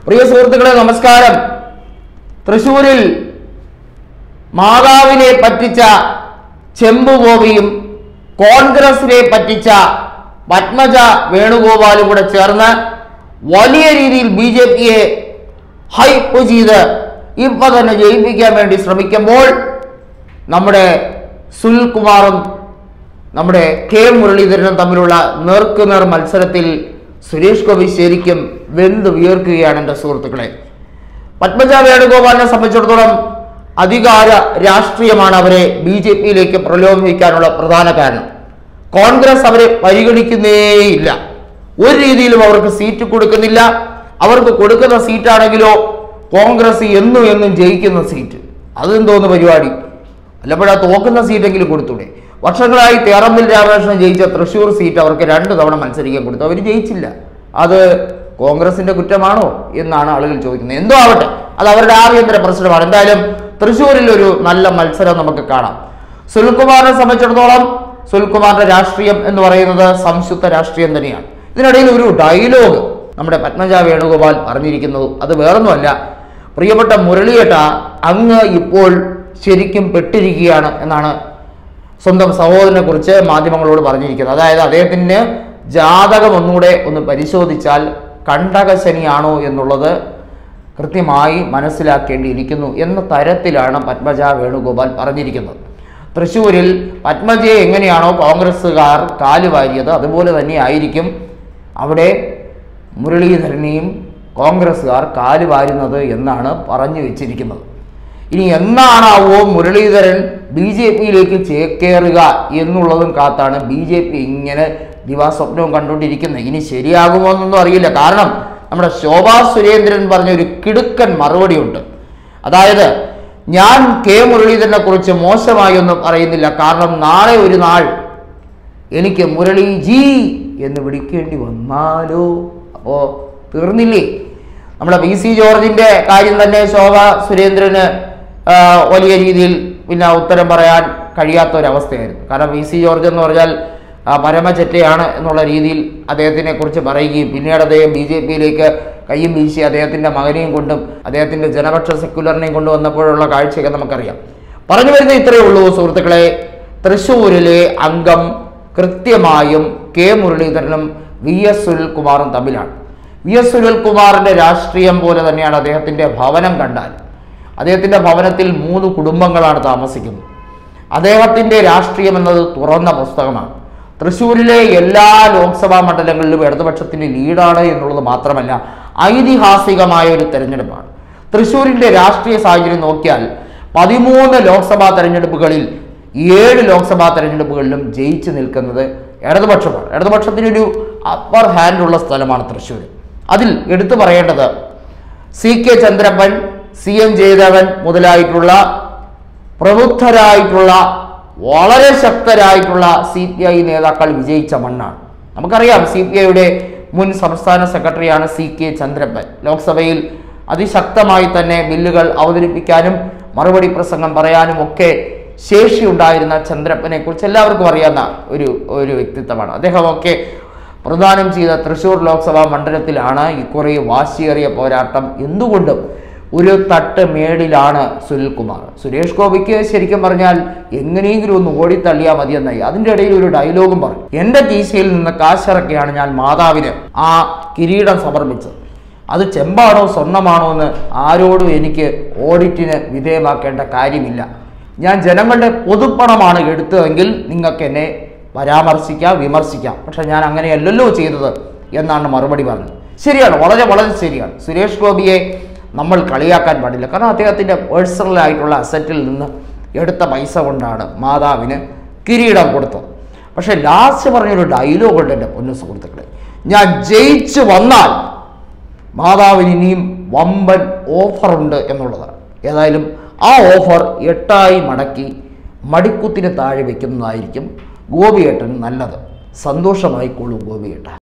പ്രിയ സുഹൃത്തുക്കളെ നമസ്കാരം തൃശൂരിൽ മാതാവിനെ പറ്റിച്ച ചെമ്പുഗോപിയും കോൺഗ്രസിനെ പറ്റിച്ച പത്മജ വേണുഗോപാലും കൂടെ ചേർന്ന് വലിയ രീതിയിൽ ബി ജെ പിയെ ഹൈപ്പ് ചെയ്ത് ഇപ്പൊ തന്നെ ജയിപ്പിക്കാൻ വേണ്ടി ശ്രമിക്കുമ്പോൾ നമ്മുടെ സുനിൽകുമാറും നമ്മുടെ കെ മുരളീധരനും തമ്മിലുള്ള നേർക്കുനേർ മത്സരത്തിൽ സുരേഷ് ഗോപി ശരിക്കും വെന്ത് വിയർക്കുകയാണ് എൻ്റെ സുഹൃത്തുക്കളെ പത്മജ വേണുഗോപാലിനെ സംബന്ധിച്ചിടത്തോളം അധികാര രാഷ്ട്രീയമാണ് അവരെ ബി ജെ പിയിലേക്ക് പ്രലോഭിപ്പിക്കാനുള്ള പ്രധാന കാരണം കോൺഗ്രസ് അവരെ പരിഗണിക്കുന്നേയില്ല ഒരു രീതിയിലും അവർക്ക് സീറ്റ് കൊടുക്കുന്നില്ല അവർക്ക് കൊടുക്കുന്ന സീറ്റാണെങ്കിലോ കോൺഗ്രസ് എന്നും എന്നും ജയിക്കുന്ന സീറ്റ് അതെന്തോന്ന് പരിപാടി അല്ലപ്പോഴാ തോക്കുന്ന സീറ്റെങ്കിലും കൊടുത്തൂടെ വർഷങ്ങളായി തേറമ്പിൽ രാമകൃഷ്ണൻ ജയിച്ച തൃശ്ശൂർ സീറ്റ് അവർക്ക് രണ്ട് തവണ മത്സരിക്കാൻ കൊടുത്തു അവർ ജയിച്ചില്ല അത് കോൺഗ്രസിന്റെ കുറ്റമാണോ എന്നാണ് ആളുകൾ ചോദിക്കുന്നത് എന്തോ ആവട്ടെ അത് അവരുടെ ആഭ്യന്തര പ്രശ്നമാണ് എന്തായാലും തൃശ്ശൂരിൽ ഒരു നല്ല മത്സരം നമുക്ക് കാണാം സുനിൽകുമാറിനെ സംബന്ധിച്ചിടത്തോളം സുനിൽകുമാറിന്റെ രാഷ്ട്രീയം എന്ന് പറയുന്നത് സംയുക്ത രാഷ്ട്രീയം തന്നെയാണ് ഇതിനിടയിൽ ഒരു ഡയലോഗ് നമ്മുടെ പത്മജ വേണുഗോപാൽ പറഞ്ഞിരിക്കുന്നത് അത് വേറൊന്നുമല്ല പ്രിയപ്പെട്ട മുരളിയേട്ട അങ്ങ് ഇപ്പോൾ ശരിക്കും പെട്ടിരിക്കുകയാണ് എന്നാണ് സ്വന്തം സഹോദരനെ കുറിച്ച് മാധ്യമങ്ങളോട് പറഞ്ഞിരിക്കുന്നത് അതായത് അദ്ദേഹത്തിന് ജാതകം ഒന്നുകൂടെ ഒന്ന് പരിശോധിച്ചാൽ കണ്ടകശനിയാണോ എന്നുള്ളത് കൃത്യമായി മനസ്സിലാക്കേണ്ടിയിരിക്കുന്നു എന്ന തരത്തിലാണ് പത്മജ വേണുഗോപാൽ പറഞ്ഞിരിക്കുന്നത് തൃശ്ശൂരിൽ പത്മജയെ എങ്ങനെയാണോ കോൺഗ്രസ്സുകാർ കാലുവാരിയത് അതുപോലെ തന്നെ ആയിരിക്കും അവിടെ മുരളീധരനെയും കോൺഗ്രസ്സുകാർ കാലുവാരുന്നത് എന്നാണ് പറഞ്ഞു വെച്ചിരിക്കുന്നത് ഇനി എന്നാണാവോ മുരളീധരൻ ബി ജെ പിയിലേക്ക് ചേക്കേറുക എന്നുള്ളതും കാത്താണ് ബി ജെ പി ഇങ്ങനെ ദിവാസ്വപ്നവും കണ്ടുകൊണ്ടിരിക്കുന്നത് ഇനി ശരിയാകുമോ എന്നൊന്നും അറിയില്ല കാരണം നമ്മുടെ ശോഭാ സുരേന്ദ്രൻ പറഞ്ഞ ഒരു കിടുക്കൻ മറുപടിയുണ്ട് അതായത് ഞാൻ കെ മുരളീധരനെ കുറിച്ച് മോശമായി ഒന്നും പറയുന്നില്ല കാരണം നാളെ ഒരു നാൾ എനിക്ക് മുരളി ജി എന്ന് വിളിക്കേണ്ടി വന്നാലോ അപ്പോൾ തീർന്നില്ലേ നമ്മുടെ പി സി ജോർജിന്റെ കാര്യം തന്നെ ശോഭ സുരേന്ദ്രന് ആ, വലിയ രീതിയിൽ പിന്നെ ഉത്തരം പറയാൻ കഴിയാത്ത ഒരവസ്ഥയായിരുന്നു കാരണം പി സി ജോർജ് എന്ന് പറഞ്ഞാൽ ആ, പരമചെറ്റയാണ് എന്നുള്ള രീതിയിൽ അദ്ദേഹത്തിനെ കുറിച്ച് പറയുകയും പിന്നീട് അദ്ദേഹം ബി ജെ പിയിലേക്ക് കയ്യും വീശി അദ്ദേഹത്തിൻ്റെ മകനെയും കൊണ്ടും അദ്ദേഹത്തിൻ്റെ ജനപക്ഷ സെക്യുലറിനെയും കൊണ്ടുവന്നപ്പോഴുള്ള കാഴ്ചയൊക്കെ നമുക്കറിയാം പറഞ്ഞു വരുന്ന ഇത്രയേ ഉള്ളൂ സുഹൃത്തുക്കളെ തൃശ്ശൂരിലെ അംഗം കൃത്യമായും കെ മുരളീധരനും വി എസ് സുനിൽകുമാറും തമ്മിലാണ് വി എസ് സുനിൽകുമാറിന്റെ രാഷ്ട്രീയം പോലെ തന്നെയാണ് അദ്ദേഹത്തിന്റെ ഭവനം കണ്ടാൽ അദ്ദേഹത്തിന്റെ ഭവനത്തിൽ മൂന്ന് കുടുംബങ്ങളാണ് താമസിക്കുന്നത് അദ്ദേഹത്തിന്റെ രാഷ്ട്രീയം എന്നത് തുറന്ന പുസ്തകമാണ് തൃശ്ശൂരിലെ എല്ലാ ലോക്സഭാ മണ്ഡലങ്ങളിലും ഇടതുപക്ഷത്തിന്റെ ലീഡാണ് എന്നുള്ളത് മാത്രമല്ല ഐതിഹാസികമായ ഒരു തെരഞ്ഞെടുപ്പാണ് തൃശ്ശൂരിന്റെ രാഷ്ട്രീയ സാഹചര്യം നോക്കിയാൽ പതിമൂന്ന് ലോക്സഭാ തെരഞ്ഞെടുപ്പുകളിൽ ഏഴ് ലോക്സഭാ തെരഞ്ഞെടുപ്പുകളിലും ജയിച്ചു നിൽക്കുന്നത് ഇടതുപക്ഷമാണ് ഇടതുപക്ഷത്തിനൊരു അപ്പർ ഹാൻഡ് ഉള്ള സ്ഥലമാണ് തൃശ്ശൂർ അതിൽ എടുത്തു പറയേണ്ടത് C K Chandrappan C N Jayadevan മുതലായിട്ടുള്ള പ്രബുദ്ധരായിട്ടുള്ള വളരെ ശക്തരായിട്ടുള്ള സി പി ഐ നേതാക്കൾ വിജയിച്ച മണ്ണാണ് നമുക്കറിയാം സി പി ഐയുടെ മുൻ സംസ്ഥാന സെക്രട്ടറിയാണ് സി കെ ചന്ദ്രപ്പൻ ലോക്സഭയിൽ അതിശക്തമായി തന്നെ ബില്ലുകൾ അവതരിപ്പിക്കാനും മറുപടി പ്രസംഗം പറയാനും ഒക്കെ ശേഷിയുണ്ടായിരുന്ന ചന്ദ്രപ്പനെ കുറിച്ച് എല്ലാവർക്കും അറിയാവുന്ന ഒരു ഒരു വ്യക്തിത്വമാണ് അദ്ദേഹമൊക്കെ പ്രദാനം ചെയ്ത തൃശൂർ ലോക്സഭാ മണ്ഡലത്തിലാണ് ഇക്കുറി വാശിയേറിയ പോരാട്ടം എന്തുകൊണ്ടും ഒരു തട്ട് മേളിലാണ് സുനിൽകുമാർ സുരേഷ് ഗോപിക്ക് ശരിക്കും പറഞ്ഞാൽ എങ്ങനെയെങ്കിലും ഒന്ന് ഓടിത്തള്ളിയാൽ മതിയെന്നായി അതിൻ്റെ ഇടയിൽ ഒരു ഡയലോഗും പറഞ്ഞു എൻ്റെ കീശയിൽ നിന്ന് കാശിറക്കിയാണ് ഞാൻ മാതാവിന് ആ കിരീടം സമർപ്പിച്ചത് അത് ചെമ്പാണോ സ്വർണ്ണമാണോ എന്ന് ആരോടും എനിക്ക് ഓഡിറ്റിന് വിധേയമാക്കേണ്ട കാര്യമില്ല ഞാൻ ജനങ്ങളുടെ പൊതുപ്പണമാണ് എടുത്തതെങ്കിൽ നിങ്ങൾക്ക് എന്നെ പരാമർശിക്കാം വിമർശിക്കാം പക്ഷെ ഞാൻ അങ്ങനെയല്ലല്ലോ ചെയ്തത് എന്നാണ് മറുപടി പറഞ്ഞത് ശരിയാണ് വളരെ വളരെ ശരിയാണ് സുരേഷ് ഗോപിയെ നമ്മൾ കളിയാക്കാൻ പാടില്ല കാരണം അദ്ദേഹത്തിൻ്റെ പേഴ്സണലായിട്ടുള്ള അസറ്റിൽ നിന്ന് എടുത്ത പൈസ കൊണ്ടാണ് മാതാവിന് കിരീടം കൊടുത്തത് പക്ഷെ ലാസ്റ്റ് പറഞ്ഞൊരു ഡയലോഗ് ഉണ്ട് എൻ്റെ പൊന്നു സുഹൃത്തുക്കളെ ഞാൻ ജയിച്ചു വന്നാൽ മാതാവിന് ഇനിയും വമ്പൻ ഓഫറുണ്ട് എന്നുള്ളതാണ് ഏതായാലും ആ ഓഫർ എട്ടായി മടക്കി മടിക്കുത്തിന് താഴെ വെക്കുന്നതായിരിക്കും ഗോപിയേട്ടൻ നല്ലത് സന്തോഷമായിക്കോളൂ ഗോപിയേട്ട